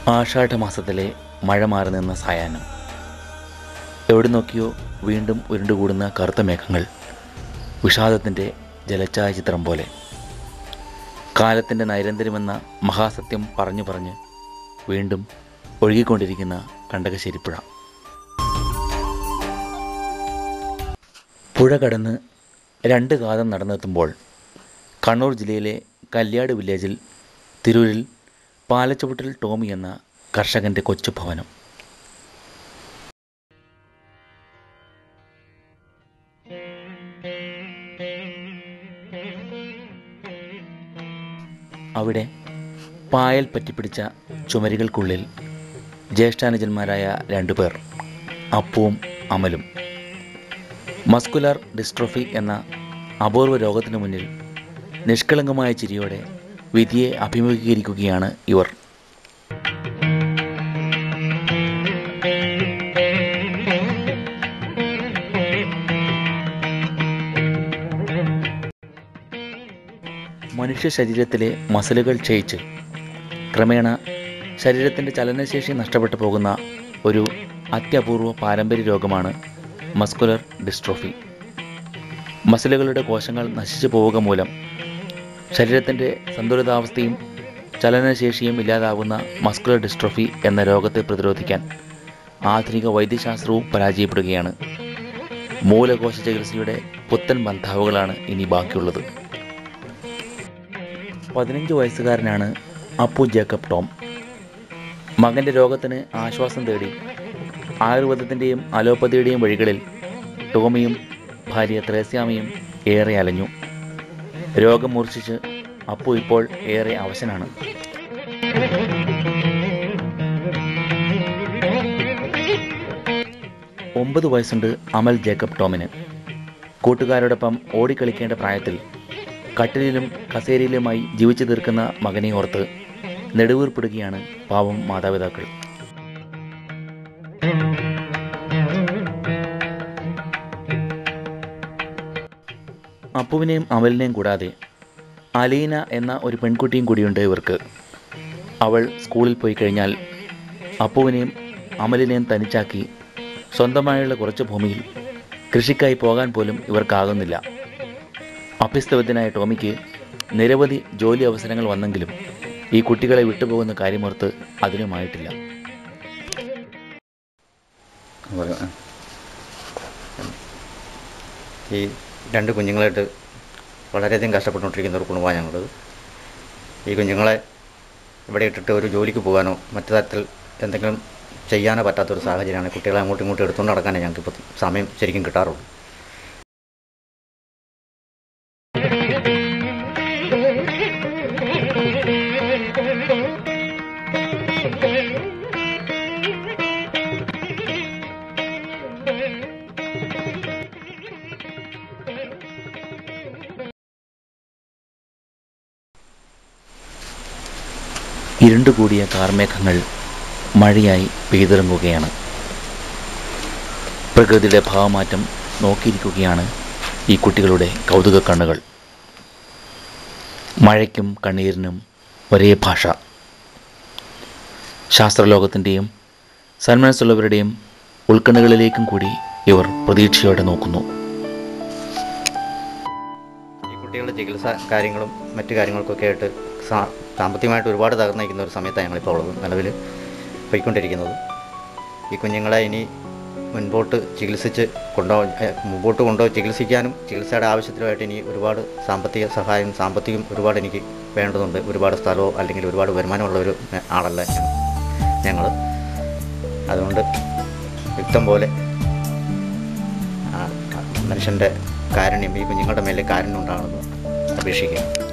ആഷാഢമാസത്തിലെ മഴ മാറി നിന്ന സായാഹ്നം എവിടെ നോക്കിയോ വീണ്ടും ഉരുണ്ടുകൂടുന്ന കറുത്ത മേഘങ്ങൾ വിഷാദത്തിൻ്റെ ജലച്ചായ ചിത്രം പോലെ കാലത്തിൻ്റെ നൈരന്തര്യമെന്ന മഹാസത്യം പറഞ്ഞു പറഞ്ഞ് വീണ്ടും ഒഴുകിക്കൊണ്ടിരിക്കുന്ന കണ്ടകശ്ശേരിപ്പുഴ പുഴ കടന്ന് രണ്ട് കാതം നടന്നെത്തുമ്പോൾ കണ്ണൂർ ജില്ലയിലെ കല്യാട് വില്ലേജിൽ തിരൂരിൽ പാലച്ചുവട്ടിൽ ടോമി എന്ന കർഷകൻ്റെ കൊച്ചു ഭവനം അവിടെ പായൽ പറ്റിപ്പിടിച്ച ചുമരുകൾക്കുള്ളിൽ ജ്യേഷ്ഠാനുജന്മാരായ രണ്ടുപേർ അപ്പുവും അമലും മസ്കുലർ ഡിസ്ട്രോഫി എന്ന അപൂർവ രോഗത്തിനു മുന്നിൽ നിഷ്കളങ്കമായ ചിരിയോടെ വിധിയെ അഭിമുഖീകരിക്കുകയാണ് ഇവർ മനുഷ്യ ശരീരത്തിലെ മസിലുകൾ ക്ഷയിച്ച് ക്രമേണ ശരീരത്തിൻ്റെ ചലനശേഷി നഷ്ടപ്പെട്ടു പോകുന്ന ഒരു അത്യപൂർവ പാരമ്പര്യ രോഗമാണ് മസ്കുലർ ഡിസ്ട്രോഫി മസിലുകളുടെ കോശങ്ങൾ നശിച്ചു പോവുക മൂലം ശരീരത്തിൻ്റെ സന്തുലിതാവസ്ഥയും ചലനശേഷിയും ഇല്ലാതാവുന്ന മസ്കുലർ ഡിസ്ട്രോഫി എന്ന രോഗത്തെ പ്രതിരോധിക്കാൻ ആധുനിക വൈദ്യശാസ്ത്രവും പരാജയപ്പെടുകയാണ് മൂലകോശ ചികിത്സയുടെ പുത്തൻ ബന്ധാവുകളാണ് ഇനി ബാക്കിയുള്ളത് പതിനഞ്ച് വയസ്സുകാരനാണ് അപ്പു ജേക്കബ് ടോം മകൻ്റെ രോഗത്തിന് ആശ്വാസം തേടി ആയുർവേദത്തിൻ്റെയും അലോപ്പതിയുടെയും വഴികളിൽ ടോമിയും ഭാര്യ ത്രേസ്യാമയും ഏറെ അലഞ്ഞു രോഗം മൂർച്ഛിച്ച് അപ്പു ഇപ്പോൾ ഏറെ അവശനാണ് ഒമ്പത് വയസ്സുണ്ട് അമൽ ജേക്കബ് ടോമിന് കൂട്ടുകാരോടൊപ്പം ഓടിക്കളിക്കേണ്ട പ്രായത്തിൽ കട്ടിലിലും കസേരയിലുമായി ജീവിച്ചു തീർക്കുന്ന മകനെ ഓർത്ത് നെടുവീർപ്പിടുകയാണ് പാവം മാതാപിതാക്കൾ അപ്പുവിനെയും അമലിനെയും കൂടാതെ അലീന എന്ന ഒരു പെൺകുട്ടിയും കൂടിയുണ്ട് ഇവർക്ക് അവൾ സ്കൂളിൽ പോയി കഴിഞ്ഞാൽ അപ്പുവിനെയും അമലിനെയും തനിച്ചാക്കി സ്വന്തമായുള്ള കുറച്ച് ഭൂമിയിൽ കൃഷിക്കായി പോകാൻ പോലും ഇവർക്കാകുന്നില്ല അഭ്യസ്തവിദ്യനായ ടോമിക്ക് നിരവധി ജോലി അവസരങ്ങൾ വന്നെങ്കിലും ഈ കുട്ടികളെ വിട്ടുപോകുന്ന കാര്യമോർത്ത് അതിനുമായിട്ടില്ല പറയൂ. ഈ രണ്ട് കുഞ്ഞുങ്ങളായിട്ട് വളരെയധികം കഷ്ടപ്പെട്ടുകൊണ്ടിരിക്കുന്ന ഒരു കുടുംബമാണ് ഞങ്ങൾ ഈ കുഞ്ഞുങ്ങളെ ഇവിടെ ഇട്ടിട്ട് ഒരു ജോലിക്ക് പോകാനോ മറ്റു തരത്തിൽ എന്തെങ്കിലും ചെയ്യാനോ പറ്റാത്തൊരു സാഹചര്യമാണ് കുട്ടികളെ അങ്ങോട്ടും ഇങ്ങോട്ടും എടുത്തുകൊണ്ട് നടക്കാനേ ഞങ്ങൾക്കിപ്പോൾ സമയം ശരിക്കും കിട്ടാറുള്ളൂ ഇരുണ്ടുകൂടിയ കാർമേഘങ്ങൾ മഴയായി പെയ്തിറങ്ങുകയാണ് പ്രകൃതിയുടെ ഭാവമാറ്റം നോക്കിയിരിക്കുകയാണ് ഈ കുട്ടികളുടെ കൗതുക കണ്ണുകൾ മഴയ്ക്കും കണ്ണീരിനും ഒരേ ഭാഷ ശാസ്ത്രലോകത്തിൻ്റെയും സന്മനസ്സുള്ളവരുടെയും ഉൾക്കണ്ണുകളിലേക്കും കൂടി ഇവർ പ്രതീക്ഷയോടെ നോക്കുന്നു ഈ കുട്ടികളുടെ ചികിത്സ കാര്യങ്ങളും മറ്റു കാര്യങ്ങൾക്കൊക്കെ ആയിട്ട് സാ സാമ്പത്തികമായിട്ട് ഒരുപാട് തകർന്നിരിക്കുന്ന ഒരു സമയത്താണ് ഞങ്ങളിപ്പോൾ ഉള്ളത് നിലവിൽ പോയിക്കൊണ്ടിരിക്കുന്നത് ഈ കുഞ്ഞുങ്ങളെ ഇനി മുൻപോട്ട് ചികിത്സിച്ച് കൊണ്ടുപോകാൻ ഏ, മുമ്പോട്ട് കൊണ്ടുപോയി ചികിത്സിക്കാനും ചികിത്സയുടെ ആവശ്യത്തിനുമായിട്ട് ഇനി ഒരുപാട് സാമ്പത്തിക സഹായം സാമ്പത്തികം ഒരുപാട് എനിക്ക് വേണ്ടതുണ്ട് ഒരുപാട് സ്ഥലമോ അല്ലെങ്കിൽ ഒരുപാട് വരുമാനമുള്ള ഒരു ഏ, ആളല്ല ഞങ്ങൾ അതുകൊണ്ട് യുക്തം പോലെ ആ, ആ, മനുഷ്യൻ്റെ കാരുണ്യം ഈ കുഞ്ഞുങ്ങളുടെ മേലെ കാരുണ്യം ഉണ്ടാകണമെന്ന് അപേക്ഷിക്കുക